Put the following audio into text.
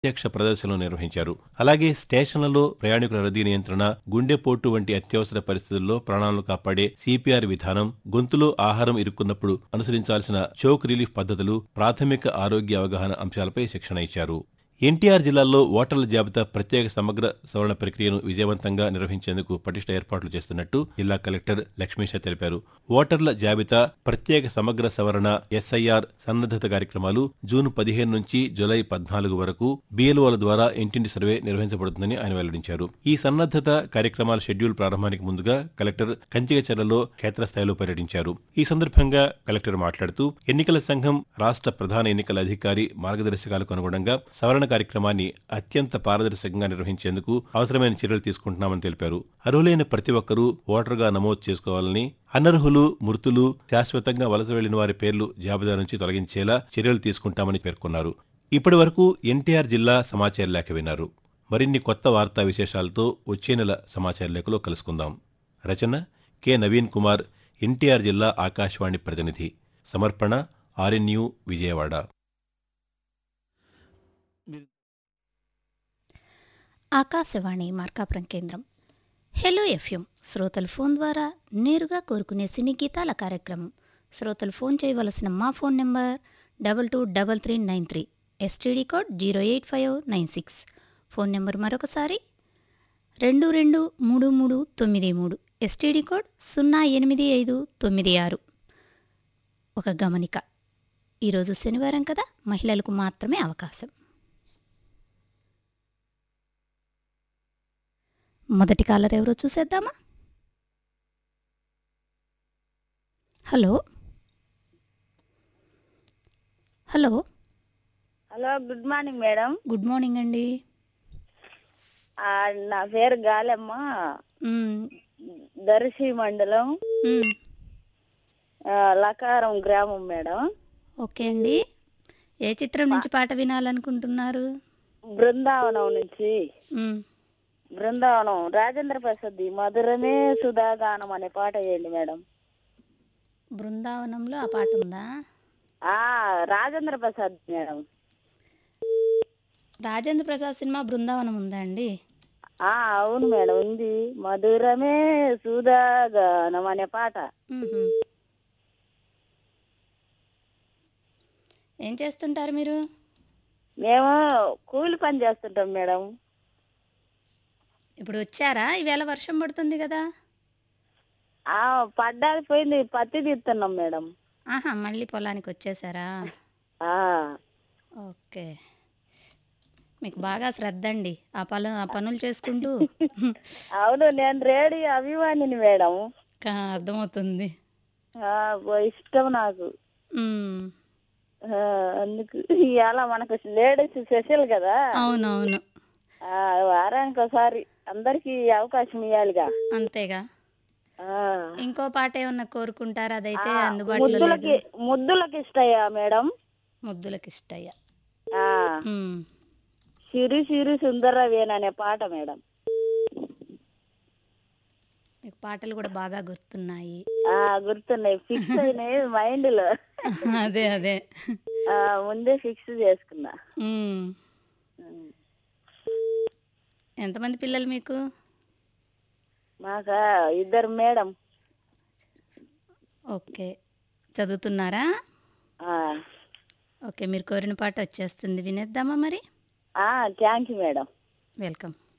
ప్రత్యక్ష ప్రదర్శనలు నిర్వహించారు అలాగే స్టేషన్లలో ప్రయాణికుల రద్దీ నియంత్రణ గుండెపోటు వంటి అత్యవసర పరిస్థితుల్లో ప్రాణాలను కాపాడే సిపిఆర్ విధానం గొంతులో ఆహారం ఇరుక్కున్నప్పుడు అనుసరించాల్సిన చోక్ రిలీఫ్ పద్ధతులు ప్రాథమిక ఆరోగ్య అవగాహన అంశాలపై శిక్షణ ఇచ్చారు ఎన్టీఆర్ జిల్లాలో ఓటర్ల జాబితా ప్రత్యేక సమగ్ర సవరణ ప్రక్రియను విజయవంతంగా నిర్వహించేందుకు పటిష్ట ఏర్పాట్లు చేస్తున్నట్టు జిల్లా కలెక్టర్ లక్ష్మీష తెలిపారు ఓటర్ల జాబితా ప్రత్యేక సమగ్ర సవరణ ఎస్ఐఆర్ సన్నద్దత కార్యక్రమాలు జూన్ పదిహేను నుంచి జూలై పద్నాలుగు వరకు బిఎల్ఓల ద్వారా ఇంటింటి సర్వే నిర్వహించబడుతుందని ఆయన వెల్లడించారు ఈ సన్నద్దత కార్యక్రమాల షెడ్యూల్ ప్రారంభానికి ముందుగా కలెక్టర్ కంచికచర్లలో క్షేత్రస్థాయిలో పర్యటించారు ఈ సందర్భంగా కలెక్టర్ మాట్లాడుతూ ఎన్నికల సంఘం రాష్ట్ర ప్రధాన ఎన్నికల అధికారి మార్గదర్శకాలకు అనుగుణంగా సవరణ కార్యక్రమాన్ని అత్యంత పారదర్శకంగా నిర్వహించేందుకు అవసరమైన చర్యలు తీసుకుంటున్నామని తెలిపారు అర్హులైన ప్రతి ఒక్కరూ ఓటరుగా నమోదు చేసుకోవాలని అనర్హులు మృతులు శాశ్వతంగా వలస వెళ్లిన వారి పేర్లు జాబితా నుంచి తొలగించేలా చర్యలు తీసుకుంటామని పేర్కొన్నారు ఇప్పటి వరకు ఎన్టీఆర్ జిల్లా సమాచార లేఖ విన్నారు మరిన్ని కొత్త వార్తా విశేషాలతో వచ్చే నెల సమాచార లేఖలో కలుసుకుందాం రచన కె నవీన్ కుమార్ ఎన్టీఆర్ జిల్లా ఆకాశవాణి ప్రతినిధి సమర్పణ ఆర్ఎన్యు విజయవాడ ఆకాశవాణి మార్కాపురం కేంద్రం హెలో ఎఫ్ఎం శ్రోతలు ఫోన్ ద్వారా నేరుగా కోరుకునే సినీ గీతాల కార్యక్రమం శ్రోతలు ఫోన్ చేయవలసిన మా phone number double two double three nine three STD code zero eight five nine six phone number మరొకసారి రెండు రెండు మూడు మూడు తొమ్మిది మూడు ఎస్టీడీ కోడ్ సున్నా ఎనిమిది ఐదు తొమ్మిది ఆరు ఒక గమనిక ఈరోజు శనివారం కదా మహిళలకు మాత్రమే అవకాశం మొదటి కాలర్ ఎవరో చూసేద్దామా hello hello hello good morning madam good morning అండి ఆ, నా పేరు గాలమ్మ మ్, దర్శి మండలం మ్, ఆ, లకారం గ్రామం మేడం ఓకే అండి ఏ చిత్రం నుంచి పాట వినాలనుకుంటున్నారు బృందావనం నుంచి మ్, బృందావనం రాజేంద్ర ప్రసాద్ మధురమే సుధాగానం అనే పాట వేయండి మేడం బృందావనంలో ఆ పాట ఉందా ఆ రాజేంద్ర ప్రసాద్ మేడం రాజేంద్ర ప్రసాద్ సినిమా బృందావనం ఉందా అండి ఆ అవును మేడం ఉంది మధురమే సుధాగానం అనే పాట మ్హూ. ఏం చేస్తుంటారు మీరు మేము కూలి పని చేస్తుంటాం మేడం ఇప్పుడు వచ్చారా ఈవేళ వర్షం పడుతుంది కదా ఆ పడ్డాది పోయింది పత్తి తీస్తున్నాం మేడం ఆహా మళ్ళీ పొలానికి వచ్చేసారా ఆ ఓకే మీకు బాగా శ్రద్ధ అండి ఆ పను ఆ పనులు చేసుకుంటూ అవును నేను రేడియో అభిమానిని మేడం కా- అర్థమవుతుంది ఆ, బో ఇష్టం నాకు మ్, ఆ, అందుకు ఇవాళ మనకు లేడీస్ స్పెషల్ కదా అవునవును ఆ, వారానికి ఒకసారి అందరికి అవకాశం ఇవ్వాలిగా అంతేగా ఆ, ఇంకో పాట ఏమన్నా కోరుకుంటారా అదైతే అందుబాటులో లేదు ముద్దులకి ముద్దులకి ఇష్టయ్యా మేడం ముద్దులకి ఇష్టయ్య ఆ, మ్, సిరి సిరి సుందరవేన్ అనే పాట మేడం మీకు పాటలు కూడా బాగా గుర్తున్నాయి ఆ గుర్తున్నాయి ఫిక్స్ అయినాయి మైండ్ లో అదే అదే ఆ, ముందే ఫిక్స్ చేసుకున్నా మ్. ఎంతమంది పిల్లలు మీకు మాకా ఇద్దరు మేడం ఓకే చదువుతున్నారా ఆ ఓకే మీరు కోరిన పాట వచ్చేస్తుంది వినేద్దామా మరి థ్యాంక్ యూ మేడం వెల్కమ్